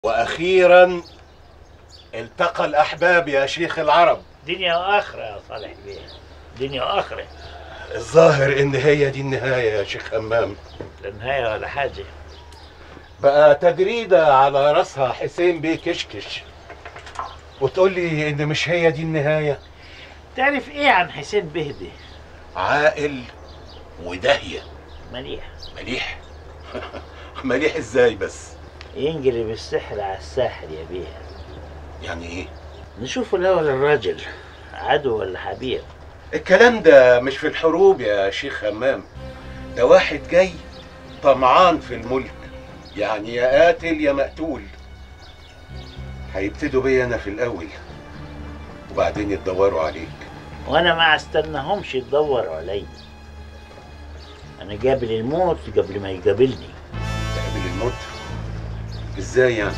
واخيرا التقى الاحباب يا شيخ العرب دنيا واخره يا صالح بيه دنيا واخره الظاهر ان هي دي النهايه يا شيخ همام لا نهايه ولا حاجه بقى تجريده على راسها حسين بيه كشكش وتقول لي ان مش هي دي النهايه تعرف ايه عن حسين بهدي عاقل وداهيه مليح مليح مليح ازاي بس ينقلب السحر على الساحر يا بيه يعني ايه نشوف الاول الراجل عدو ولا حبيب الكلام ده مش في الحروب يا شيخ همام ده واحد جاي طمعان في الملك يعني يا قاتل يا مقتول هيبتدوا بيا انا في الاول وبعدين يتدوروا عليك وانا ما استناهمش يدوروا علي انا قابل الموت قبل ما يقابلني تقابل الموت ازاي يعني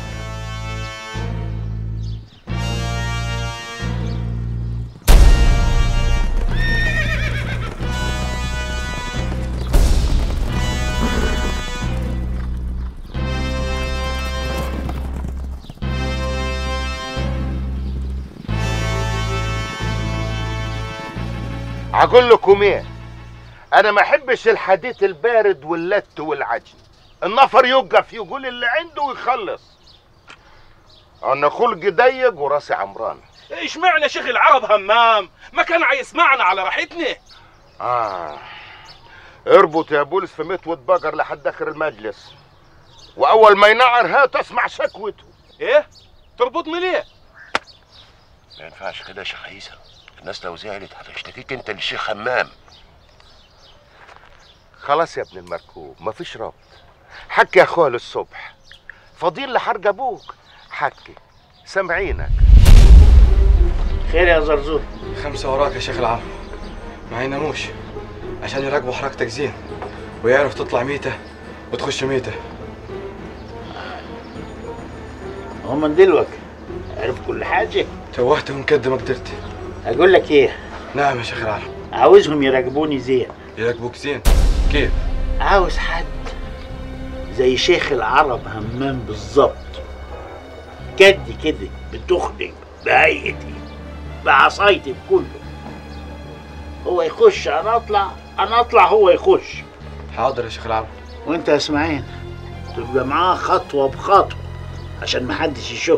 هقول لكم ايه انا ما احبش الحديث البارد واللت والعجن النفر يوقف يقول اللي عنده ويخلص انا خلقي ضيق وراسي عمران اشمعنى شيخ العرب همام ما كان هيسمعنا على راحتنا اه اربط يا بولس في متوة بقر لحد اخر المجلس واول ما ينعر هات اسمع شكوته ايه تربطني ليه ما ينفعش كده يا شيخ عيسى الناس لو زعلت هتشتكيك انت للشيخ همام خلاص يا ابن المركوب مفيش ربط حكي يا اخويا للصبح فضيل لحرج ابوك حكي سامعينك خير يا زرزور خمسة وراك يا شيخ العرب ما يناموش عشان يراقبوا حركتك زين ويعرف تطلع ميتة وتخش ميتة هم من دلوقتي عرف كل حاجه توهت من قد ما قدرت اقول لك ايه نعم يا شيخ العرب عاوزهم يراقبوني زين يراقبوك زين كيف عاوز حد زي شيخ العرب همام بالظبط كد كده بتخنق بهيئتي بعصايتي بكله هو يخش انا اطلع انا اطلع هو يخش حاضر يا شيخ العرب وانت يا اسماعيل تبقى معاه خطوه بخطوه عشان محدش يشك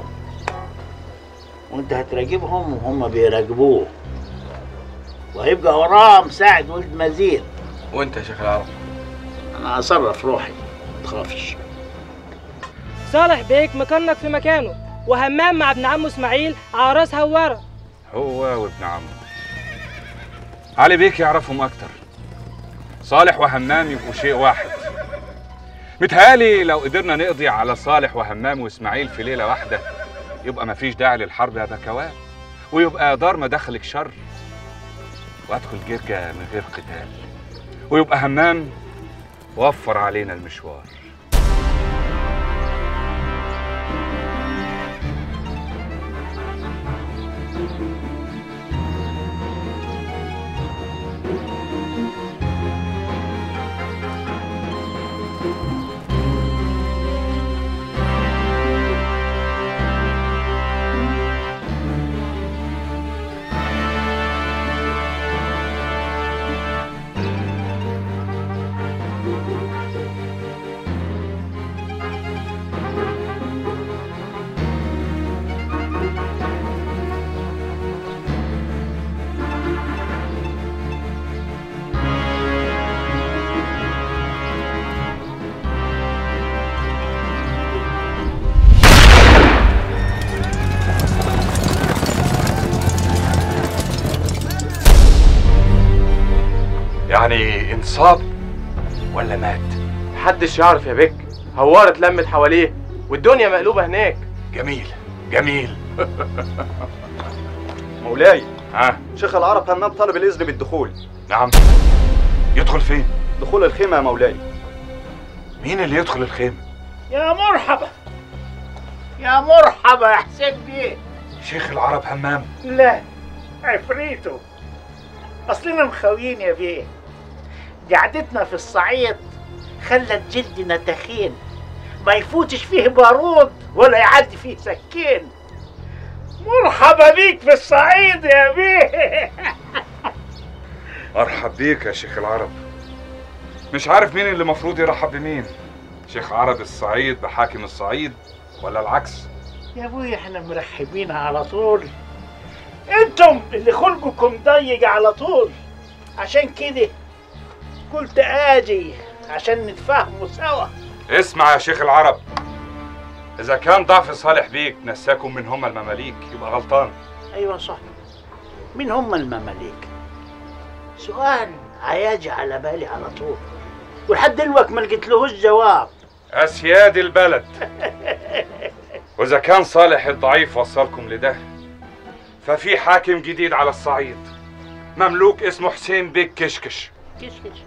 وانت هتراقبهم وهم بيراقبوه وهيبقى وراه مساعد ولد مزير وانت يا شيخ العرب انا هصرف روحي ما تخافش صالح بيك مكانك في مكانه وهمام مع ابن عمه اسماعيل على راس هواره هو وابن عمه علي بيك يعرفهم اكتر صالح وهمام يبقوا شيء واحد متهيألي لو قدرنا نقضي على صالح وهمام واسماعيل في ليله واحده يبقى مفيش داعي للحرب يا بكوات ويبقى دار مداخلك شر وادخل جرجة من غير قتال ويبقى همام وفر علينا المشوار يعني انصاب ولا مات محدش يعرف يا بك هوارة اتلمت حواليه والدنيا مقلوبة هناك جميل جميل مولاي ها شيخ العرب همام طلب الاذن بالدخول نعم يدخل فين دخول الخيمه يا مولاي مين اللي يدخل الخيمه يا مرحبا يا مرحبا يا حسين بيه شيخ العرب همام لا عفريته اصلنا مخاويين يا بيه قعدتنا في الصعيد خلت جلدنا تخين ما يفوتش فيه بارود ولا يعدي فيه سكين مرحبا بيك في الصعيد يا بيه مرحب بيك يا شيخ العرب مش عارف مين اللي المفروض يرحب بمين شيخ عرب الصعيد بحاكم الصعيد ولا العكس يا ابوي احنا مرحبين على طول انتم اللي خلقكم ضيق على طول عشان كده قلت اجي عشان نتفاهموا سوا اسمع يا شيخ العرب اذا كان ضعف صالح بيك نساكم من هم المماليك يبقى غلطان ايوه صح مين هم المماليك سؤال هيجي على بالي على طول ولحد دلوقتي ما لقيتلهوش جواب اسياد البلد واذا كان صالح الضعيف وصلكم لده ففي حاكم جديد على الصعيد مملوك اسمه حسين بيك كشكش كشكش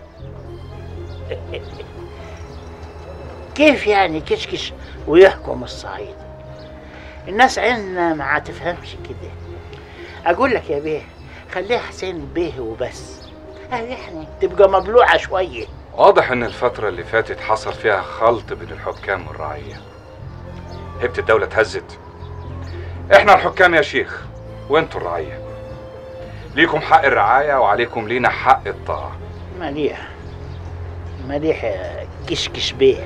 كيف يعني كشكش ويحكم الصعيد الناس عندنا ما تفهمش كده اقول لك يا بيه خليه حسين بيه وبس يعني تبقى مبلوعه شويه واضح ان الفترة اللي فاتت حصل فيها خلط بين الحكام والرعية هبة الدولة اتهزت احنا الحكام يا شيخ وانتوا الرعية ليكم حق الرعاية وعليكم لينا حق الطاعة مليح مليح يا كشكش بيه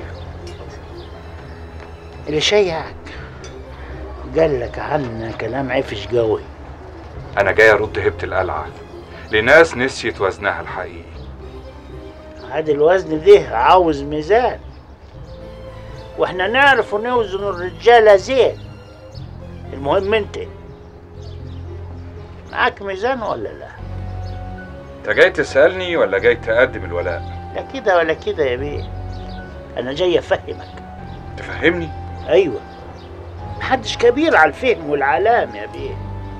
اللي شيعك قال لك عنا كلام عفش قوي انا جاي ارد هبة القلعة لناس نسيت وزنها الحقيقي هذا الوزن ده عاوز ميزان واحنا نعرف نوزن الرجالة زين المهم انت معاك ميزان ولا لا انت جاي تسألني ولا جاي تقدم الولاء لا كده ولا كده يا بيه انا جاي افهمك تفهمني ايوه محدش كبير على الفهم والعلام يا بيه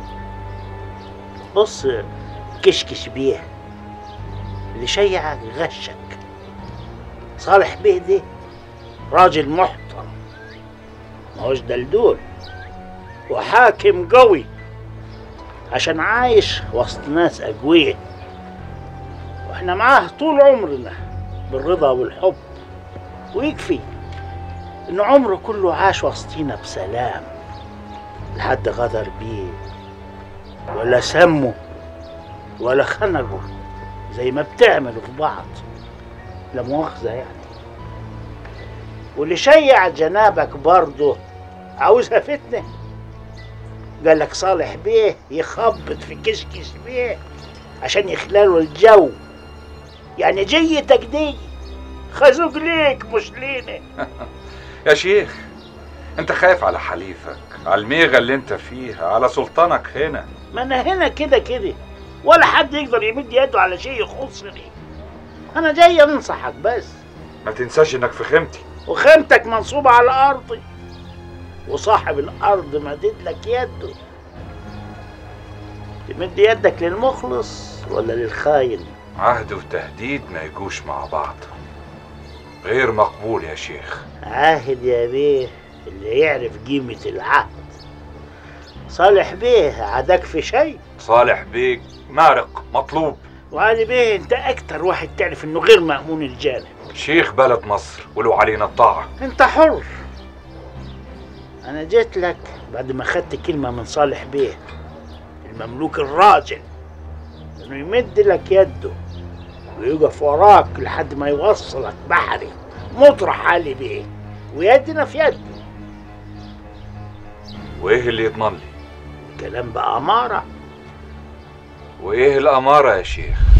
بص كشكش بيه اللي شيعك غشك صالح بيه ده راجل محترم ماهوش دلدول وحاكم قوي عشان عايش وسط ناس أقوياء واحنا معاه طول عمرنا بالرضا والحب ويكفي ان عمره كله عاش وسطينا بسلام لحد غدر بيه ولا سمه ولا خنقه زي ما بتعملوا في بعض لا مؤاخذة يعني واللي شيع جنابك برضه عاوزها فتنة قال لك صالح بيه يخبط في كشكش بيه عشان يخلاله الجو يعني جيتك دي خازوق ليك مش لينا يا شيخ انت خايف على حليفك على الميغة اللي انت فيها على سلطانك هنا ما انا هنا كده كده ولا حد يقدر يمد يده على شيء يخصني انا جاي انصحك بس ما تنساش انك في خيمتي وخيمتك منصوبة على ارضي وصاحب الارض مدد لك يده تمد يدك للمخلص ولا للخاين عهد وتهديد ما يجوش مع بعض غير مقبول يا شيخ عاهد يا بيه اللي يعرف قيمة العهد صالح بيه عداك في شيء صالح بيك مارق مطلوب وعلي بيه انت اكتر واحد تعرف انه غير مأمون الجانب شيخ بلد مصر ولو علينا الطاعة انت حر انا جيت لك بعد ما خدت كلمة من صالح بيه المملوك الراجل انه يمد لك يده ويقف وراك لحد ما يوصلك بحري مطرح علي بيه ويدنا في يده وايه اللي يضمن لي كلام بأمارة وايه الامارة يا شيخ